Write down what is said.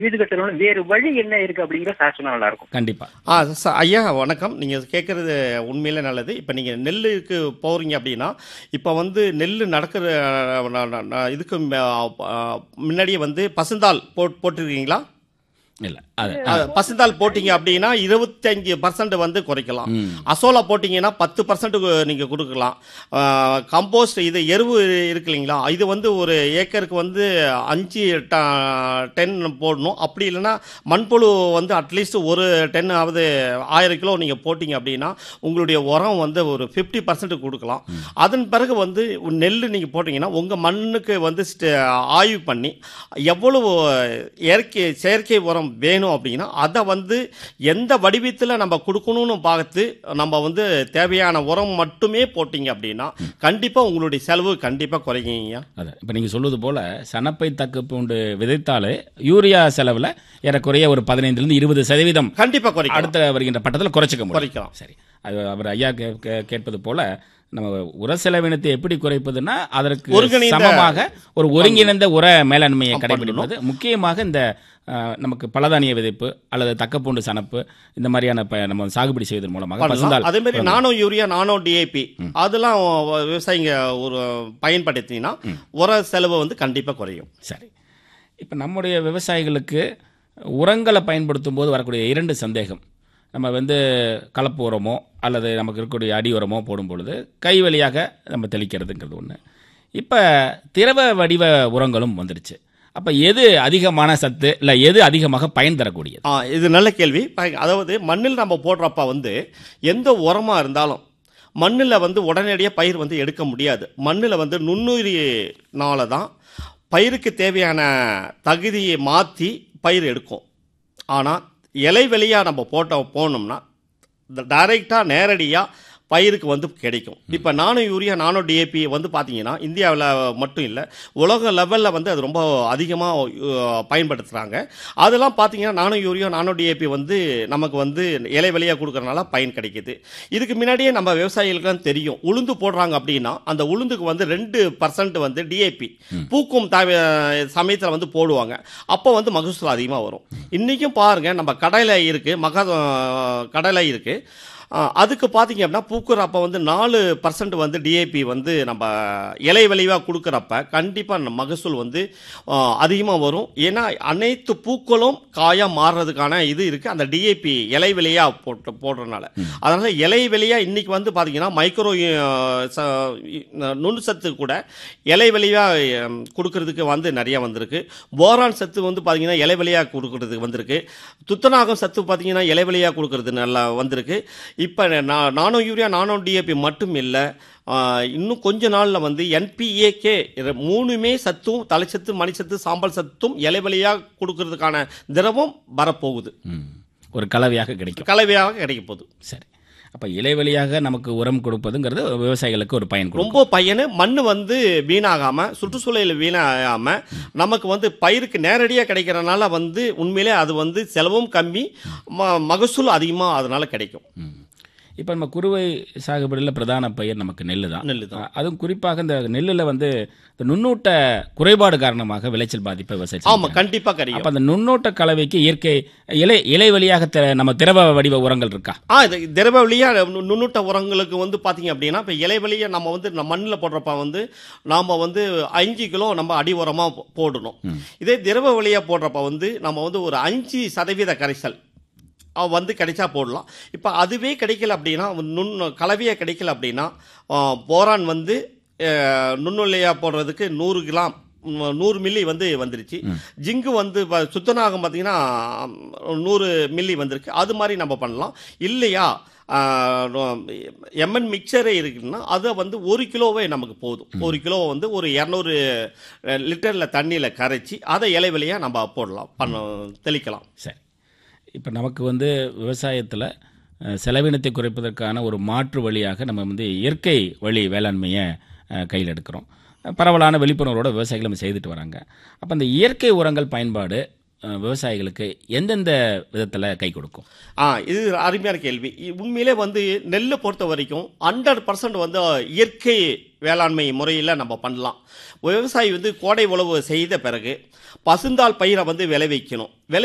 வீடு கட்டணும் வேறு வழி என்ன இருக்கு அப்படிங்கிற சார் சொன்னா நல்லா இருக்கும் கண்டிப்பா ஆ ச- ஐயா வணக்கம் நீங்கள் கேட்குறது உண்மையிலே நல்லது இப்போ நீங்கள் நெல்லுக்கு போகிறீங்க அப்படின்னா இப்போ வந்து நெல் நடக்கிற அஹ், ந- ந- ந- இதுக்கு ம- அஹ், முன்னாடியே வந்து பசுந்தாள் போட் போட்டிருக்கீங்களா இல்ல அது அது பசுந்தாள் போட்டீங்க அப்படின்னா இருபத்தஞ்சு பர்சன்ட் வந்து குறைக்கலாம் ம். அசோலா போட்டிங்கன்னா பத்து பர்சன்ட் நீங்கள் கொடுக்கலாம் கம்போஸ்ட் இது எருவு இருக்கு இல்லைங்களா இது வந்து ஒரு ஏக்கருக்கு வந்து அஞ்சு டென் போடணும் அப்படி இல்லைன்னா மண்புழு வந்து அட்லீஸ்ட் ஒரு டென் ஆவது ஆயிரம் கிலோ நீங்கள் போட்டிங்க அப்படின்னா உங்களுடைய உரம் வந்து ஒரு ஃபிஃப்டி பர்சன்ட் கொடுக்கலாம் அதன் பிறகு வந்து நெல் நீங்கள் போட்டிங்கன்னா உங்கள் மண்ணுக்கு வந்து ஸ்ட- ஆய்வு பண்ணி எவ்வளவு இயற்கை செயற்கை உரம் வேணும் அப்படின்னா அதை வந்து எந்த வடிவத்தில் நம்ம கொடுக்கணும்னு பார்த்து நம்ம வந்து தேவையான உரம் மட்டுமே போட்டிங்க அப்படின்னா கண்டிப்பாக உங்களுடைய செலவு கண்டிப்பாக குறையுங்க அது இப்போ நீங்கள் சொல்வது போல சனப்பை தக்கு பூண்டு விதைத்தாலே யூரியா செலவில் ஏறக்குறைய ஒரு பதினைந்துலேருந்து இருபது சதவீதம் கண்டிப்பாக குறைக்கும் அடுத்த வருகின்ற பட்டத்தில் குறைச்சிக்க முடியும் குறைக்கலாம் சரி அது அவர் ஐயா கே- கே- கேட்பது போல நம்ம உர செலவினத்தை எப்படி குறைப்பதுன்னா அதற்கு ஒருங்கிணைந்த- சமமாக ஒரு ஒருங்கிணைந்த உர மேலாண்மையை கடைபிடிப்பது முக்கியமாக இந்த அஹ், நமக்கு பலதானிய விதைப்பு அல்லது தக்கப்பூண்டு சனப்பு இந்த மாதிரியான ப- நம்ம சாகுபடி செய்வதன் மூலமாக பண்ணலாம் பசுந்தாள் அதே மாதிரி நானோ யூரியா நானோ டிஏபி அதெல்லாம் விவசாயிங்க ஒரு பயன்படுத்தினா உர செலவு வந்து கண்டிப்பாக குறையும் சரி இப்போ நம்முடைய விவசாயிகளுக்கு உரங்களை பயன்படுத்தும் போது வரக்கூடிய இரண்டு சந்தேகம் நம்ம வந்து கலப்பு உரமோ அல்லது நமக்கு இருக்கக்கூடிய அடி உரமோ போடும் பொழுது கை வழியாக நம்ம தெளிக்கிறதுங்கிறது ஒன்று இப்போ திரவ வடிவ உரங்களும் வந்துருச்சு அப்போ எது அதிகமான சத்து இல்லை எது அதிகமாக பயன் தரக்கூடியது ஆ இது நல்ல கேள்வி ப- அதாவது மண்ணில் நம்ம போடுறப்ப வந்து எந்த உரமாக இருந்தாலும் மண்ணில் வந்து உடனடியாக பயிர் வந்து எடுக்க முடியாது மண்ணில் வந்து நுண்ணுயிரினால தான் பயிருக்கு தேவையான தகுதியை மாற்றி பயிர் எடுக்கும் ஆனால் இலை வெளியாக நம்ம போட்ட போனோம்னா டைரெக்டாக நேரடியாக பயிருக்கு வந்து கிடைக்கும் இப்போ நானோ யூரியா நானோ டிஏபி வந்து பார்த்தீங்கன்னா இந்தியாவில் மட்டும் இல்லை உலக லெவலில் வந்து அது ரொம்ப அதிகமாக பயன்படுத்துகிறாங்க அதெல்லாம் பார்த்தீங்கன்னா நானோ யூரியா நானோ டிஏபி வந்து நமக்கு வந்து இலை வெளியாக கொடுக்கறனால பயன் கிடைக்குது இதுக்கு முன்னாடியே நம்ம விவசாயிகளுக்குலாம் தெரியும் உளுந்து போடுறாங்க அப்படின்னா அந்த உளுந்துக்கு வந்து ரெண்டு பர்சன்ட் வந்து டிஏபி பூக்கும் சமயத்தில் வந்து போடுவாங்க அப்போ வந்து மகசூல் அதிகமாக வரும் இன்றைக்கும் பாருங்கள் நம்ம கடையில் இருக்குது மக கடலை இருக்குது அதுக்கு பார்த்தீங்க அப்படின்னா பூக்குற அப்போ வந்து நாலு பர்சன்ட் வந்து டிஏபி வந்து நம்ம இலை விளைவாக கொடுக்குறப்ப கண்டிப்பாக மகசூல் வந்து அதிகமாக வரும் ஏன்னா அனைத்து பூக்களும் காயாக மாறுறதுக்கான இது இருக்குது அந்த டிஏபி இலை விலையாக போட்டு போடுறதுனால அதனால் இலை விலையாக இன்றைக்கி வந்து பார்த்தீங்கன்னா மைக்ரோ நுண் சத்து கூட இலை விலையாக கொடுக்கறதுக்கு வந்து நிறைய வந்திருக்கு போரான் சத்து வந்து பார்த்தீங்கன்னா இலை விலையாக கொடுக்கறதுக்கு வந்திருக்கு துத்தநாகம் சத்து பார்த்தீங்கன்னா இலை விலையாக கொடுக்கறது நல்லா வந்திருக்கு இப்போ நான் நானோ யூரியா நானோ டிஏபி மட்டும் இல்லை இன்னும் கொஞ்ச நாளில் வந்து என்பிஏகே மூணுமே சத்தும் தலைச்சத்து மணிச்சத்து சாம்பல் சத்தும் இலைவெளியாக கொடுக்கறதுக்கான திரவம் வரப்போகுது ம். ஒரு கலவையாக கிடைக்கும் கலவையாக கிடைக்க போகுது சரி அப்போ இலை வழியாக நமக்கு உரம் கொடுப்பதுங்கிறது விவசாயிகளுக்கு ஒரு பயன் கொடுக்கும் ரொம்ப பயனு மண் வந்து வீணாகாம சுற்றுச்சூழல் வீணாகாம நமக்கு வந்து பயிருக்கு நேரடியாக கிடைக்கிறனால வந்து உண்மையிலே அது வந்து செலவும் கம்மி ம மகசூல் அதிகமாக அதனால கிடைக்கும் ம். இப்போ நம்ம குறுவை சாகுபடியில் பிரதான பயிர் நமக்கு நெல் தான் நெல்லு தான் அதுவும் குறிப்பாக இந்த நெல்லில் வந்து இந்த நுண்ணூட்ட குறைபாடு காரணமாக விளைச்சல் பாதிப்பை விவசாயம் ஆமாம் கண்டிப்பாக கிடைக்கும் அப்போ அந்த நுண்ணூட்ட கலவைக்கு இயற்கை இலை இலை வழியாக த- நம்ம திரவ வடிவ உரங்கள் இருக்கா ஆ இது திரவ வழியாக நுண்ணூட்ட உரங்களுக்கு வந்து பார்த்தீங்க அப்படின்னா இப்போ இலை வழியை நம்ம வந்து மண்ணில் போடுறப்ப வந்து நாம் வந்து அஞ்சு கிலோ நம்ம அடி உரமாக போடணும் இதே திரவ வழியாக போடுறப்ப வந்து நம்ம வந்து ஒரு அஞ்சு சதவீத கரைசல் அஹ், வந்து கிடைச்சா போடலாம் இப்போ அதுவே கிடைக்கல அப்படின்னா நுண் கலவையாக கிடைக்கல அப்படின்னா அஹ், போரான் வந்து அஹ், நுண்ணுலையாக போடுறதுக்கு நூறு கிராம் ம், நூறு மில்லி வந்து வந்துருச்சு ஜிங்கு வந்து ப- சுத்தநாகம் பார்த்தீங்கன்னா நூறு மில்லி வந்திருக்கு அது மாதிரி நம்ம பண்ணலாம் இல்லையா எம்என் மிக்சரே இருக்குன்னா அதை வந்து ஒரு கிலோவே நமக்கு போதும் ஒரு கிலோ வந்து ஒரு இரநூறு லிட்டரில் தண்ணியில் கரைச்சி அதை இலை வழியாக நம்ம போடலாம் பண்ண தெளிக்கலாம் சரி இப்போ நமக்கு வந்து விவசாயத்தில் அஹ், செலவினத்தை குறைப்பதற்கான ஒரு மாற்று வழியாக நம்ம வந்து இயற்கை வழி வேளாண்மையை அஹ், கையில் எடுக்கிறோம் பரவலான விழிப்புணர்வோட விவசாயிகள் நம்ம செய்துட்டு வராங்க அப்போ அந்த இயற்கை உரங்கள் பயன்பாடு அஹ், விவசாயிகளுக்கு எந்தெந்த விதத்தில் கை கொடுக்கும் ஆ இது ஒரு அருமையான கேள்வி இ- உண்மையிலே வந்து நெல்லை பொறுத்த வரைக்கும் ஹண்ட்ரட் பர்சன்ட் வந்து இயற்கை வேளாண்மை முறையில் நம்ம பண்ணலாம் விவசாயி வந்து கோடை உழவு செய்த பிறகு பசுந்தாள் பயிரை வந்து விளைவிக்கணும் விளை